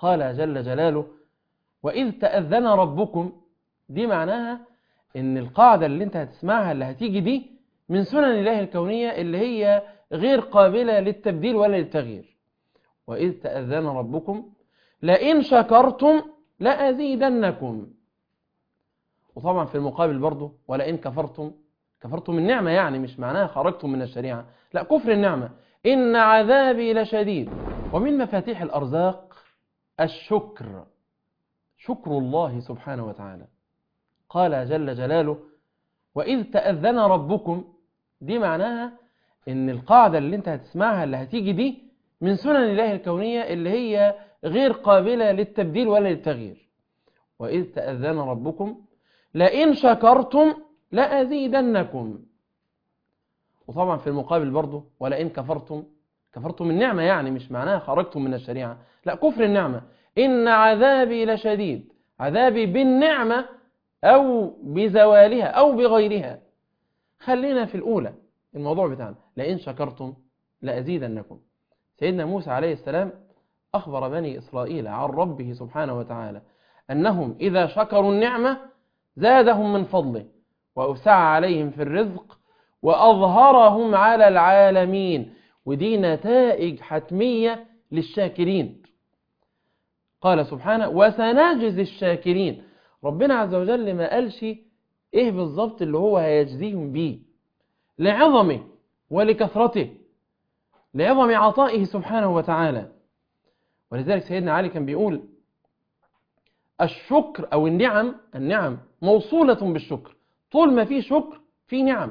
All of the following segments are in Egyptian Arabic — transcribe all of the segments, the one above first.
قال جل جلاله وإذ تأذن ربكم دي معناها ان القاعدة اللي انت هتسمعها اللي هتيجي دي من سنن الله الكونية اللي هي غير قابلة للتبديل ولا للتغيير وإذ تأذن ربكم لئن شكرتم لأزيدنكم وطبعا في المقابل برضه ولئن كفرتم كفرتم النعمة يعني مش معناها خرجتم من الشريعة لا كفر النعمة إن عذابي لشديد ومن مفاتيح الأرزاق الشكر شكر الله سبحانه وتعالى قال جل جلاله وإذ تأذن ربكم دي معناها ان القاعدة اللي انت هتسمعها اللي هتيجي دي من سنن الله الكونية اللي هي غير قابلة للتبديل ولا للتغيير وإذ تأذن ربكم لئن شكرتم لأزيدنكم وطبعا في المقابل برضه ولئن كفرتم كفرتم النعمة يعني مش معناها خرجتم من الشريعة لا كفر النعمة إن عذابي لشديد عذابي بالنعمة أو بزوالها أو بغيرها خلينا في الأولى الموضوع بتاعنا لئن شكرتم لأزيدنكم سيدنا موسى عليه السلام أخبر بني إسرائيل عن ربه سبحانه وتعالى أنهم إذا شكروا النعمة زادهم من فضله وأوسع عليهم في الرزق وأظهرهم على العالمين ودي نتائج حتمية للشاكرين قال سبحانه وسنجزي الشاكرين ربنا عز وجل ما قالش ايه بالظبط اللي هو هيجزيهم بيه لعظمه ولكثرته لعظم عطائه سبحانه وتعالى ولذلك سيدنا علي كان بيقول الشكر أو النعم النعم موصولة بالشكر طول ما في شكر في نعم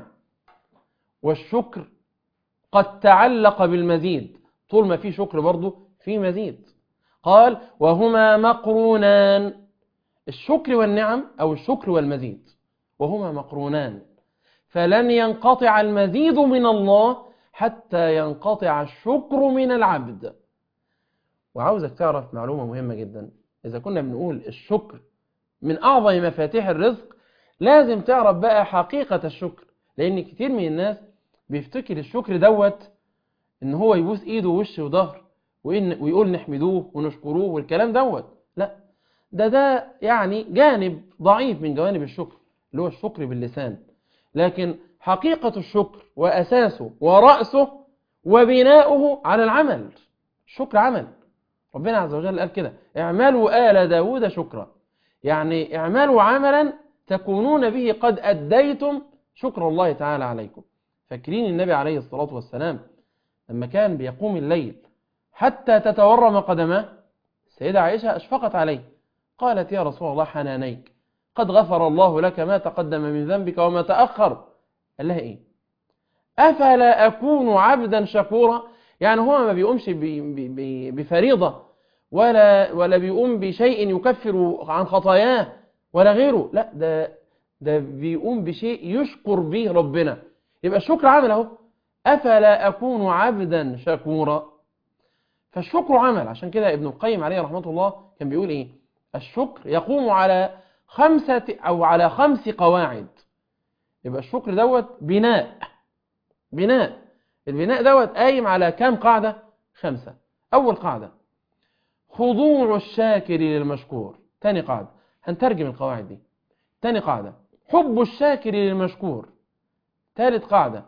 والشكر قد تعلق بالمزيد طول ما في شكر برضه في مزيد قال وهما مقرونان الشكر والنعم أو الشكر والمزيد وهما مقرونان فلن ينقطع المزيد من الله حتى ينقطع الشكر من العبد وعاوزك تعرف معلومة مهمة جدا إذا كنا بنقول الشكر من أعظم مفاتيح الرزق لازم تعرف بقى حقيقة الشكر لأن كتير من الناس بيفتكر الشكر دوت إن هو يبوس إيده ووش وظهر وإن ويقول نحمدوه ونشكروه والكلام دوت لا ده ده يعني جانب ضعيف من جوانب الشكر اللي هو الشكر باللسان لكن حقيقة الشكر وأساسه ورأسه وبناؤه على العمل الشكر عمل ربنا عز وجل قال كده اعملوا آل داود شكرا يعني اعملوا عملا تكونون به قد أديتم شكر الله تعالى عليكم فاكرين النبي عليه الصلاة والسلام لما كان بيقوم الليل حتى تتورم قدماه السيدة عائشة أشفقت عليه قالت يا رسول الله حنانيك قد غفر الله لك ما تقدم من ذنبك وما تأخر قال لها إيه أفلا أكون عبدا شكورا يعني هو ما بيقومش بفريضة ولا ولا بيقوم بشيء يكفر عن خطاياه ولا غيره لا ده ده بيقوم بشيء يشكر به ربنا يبقى الشكر عمل اهو أفلا أكون عبدا شكورا فالشكر عمل عشان كده ابن القيم عليه رحمة الله كان بيقول إيه الشكر يقوم على خمسة أو على خمس قواعد يبقى الشكر دوت بناء بناء البناء دوت قايم على كام قاعدة خمسة أول قاعدة خضوع الشاكر للمشكور تاني قاعدة هنترجم القواعد دي تاني قاعدة حب الشاكر للمشكور ثالث قاعدة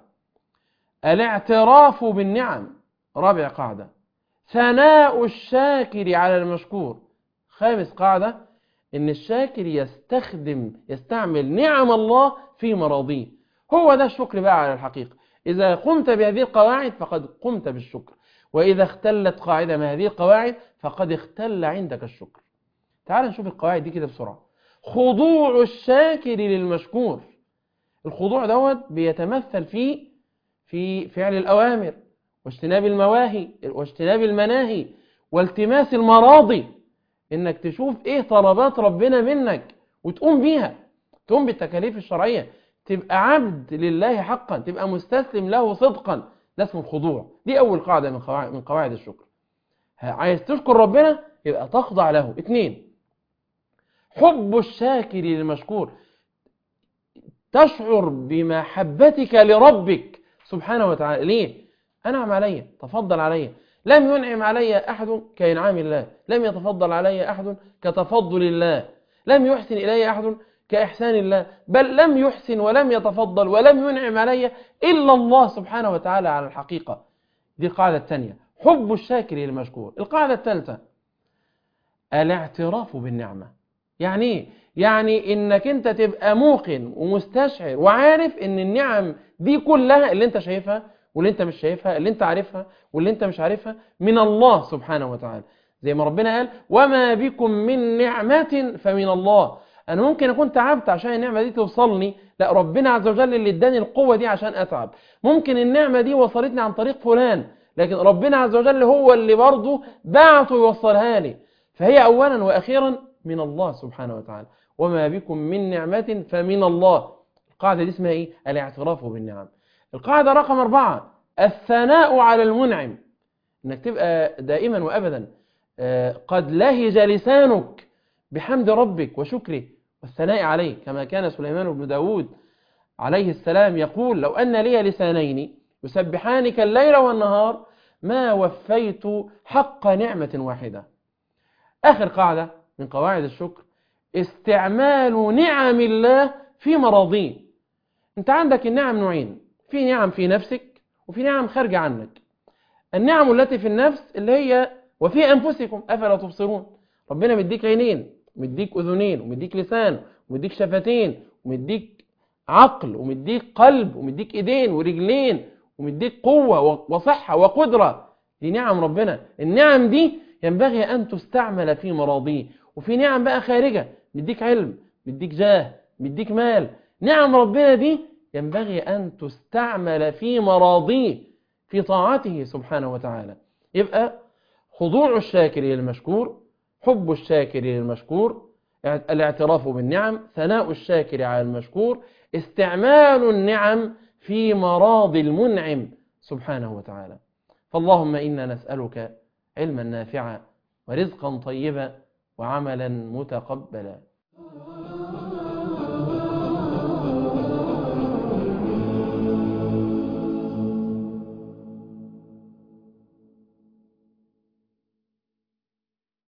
الاعتراف بالنعم رابع قاعدة ثناء الشاكر على المشكور خامس قاعدة ان الشاكر يستخدم يستعمل نعم الله في مراضيه هو ده الشكر بقى على الحقيقة إذا قمت بهذه القواعد فقد قمت بالشكر وإذا اختلت قاعدة من هذه القواعد فقد اختل عندك الشكر تعال نشوف القواعد دي كده بسرعة خضوع الشاكر للمشكور الخضوع دوت بيتمثل في في فعل الأوامر واجتناب المواهي واجتناب المناهي والتماس المراضي انك تشوف ايه طلبات ربنا منك وتقوم بيها تقوم بالتكاليف الشرعية تبقى عبد لله حقا تبقى مستسلم له صدقا ده اسمه الخضوع دي اول قاعدة من قواعد, من قواعد الشكر عايز تشكر ربنا يبقى تخضع له اتنين حب الشاكر للمشكور تشعر بمحبتك لربك سبحانه وتعالى ليه أنعم علي تفضل علي لم ينعم علي أحد كإنعام الله لم يتفضل علي أحد كتفضل الله لم يحسن إلي أحد كإحسان الله بل لم يحسن ولم يتفضل ولم ينعم علي إلا الله سبحانه وتعالى على الحقيقة دي القاعدة الثانية حب الشاكر للمشكور القاعدة الثالثة الاعتراف بالنعمة يعني ايه؟ يعني انك انت تبقى موقن ومستشعر وعارف ان النعم دي كلها اللي انت شايفها واللي انت مش شايفها اللي انت عارفها واللي انت مش عارفها من الله سبحانه وتعالى زي ما ربنا قال وما بكم من نعمة فمن الله انا ممكن اكون تعبت عشان النعمة دي توصلني لا ربنا عز وجل اللي اداني القوة دي عشان اتعب ممكن النعمة دي وصلتني عن طريق فلان لكن ربنا عز وجل هو اللي برضه بعته يوصلها لي فهي اولا واخيرا من الله سبحانه وتعالى وما بكم من نعمة فمن الله القاعدة دي اسمها ايه الاعتراف بالنعم القاعدة رقم أربعة الثناء على المنعم انك تبقى دائما وابدا قد لهج لسانك بحمد ربك وشكره والثناء عليه كما كان سليمان بن داود عليه السلام يقول لو أن لي لسانين يسبحانك الليل والنهار ما وفيت حق نعمة واحدة آخر قاعدة من قواعد الشكر استعمال نعم الله في مراضيه انت عندك النعم نوعين في نعم في نفسك وفي نعم خارجة عنك النعم التي في النفس اللي هي وفي أنفسكم أفلا تبصرون ربنا مديك عينين ومديك أذنين ومديك لسان ومديك شفتين ومديك عقل ومديك قلب ومديك إيدين ورجلين ومديك قوة وصحة وقدرة دي نعم ربنا النعم دي ينبغي أن تستعمل في مراضيه وفي نعم بقى خارجة مديك علم مديك جاه مديك مال نعم ربنا دي ينبغي أن تستعمل في مراضيه في طاعته سبحانه وتعالى يبقى خضوع الشاكر للمشكور حب الشاكر للمشكور الاعتراف بالنعم ثناء الشاكر على المشكور استعمال النعم في مراض المنعم سبحانه وتعالى فاللهم إنا نسألك علما نافعا ورزقا طيبا وعملا متقبلا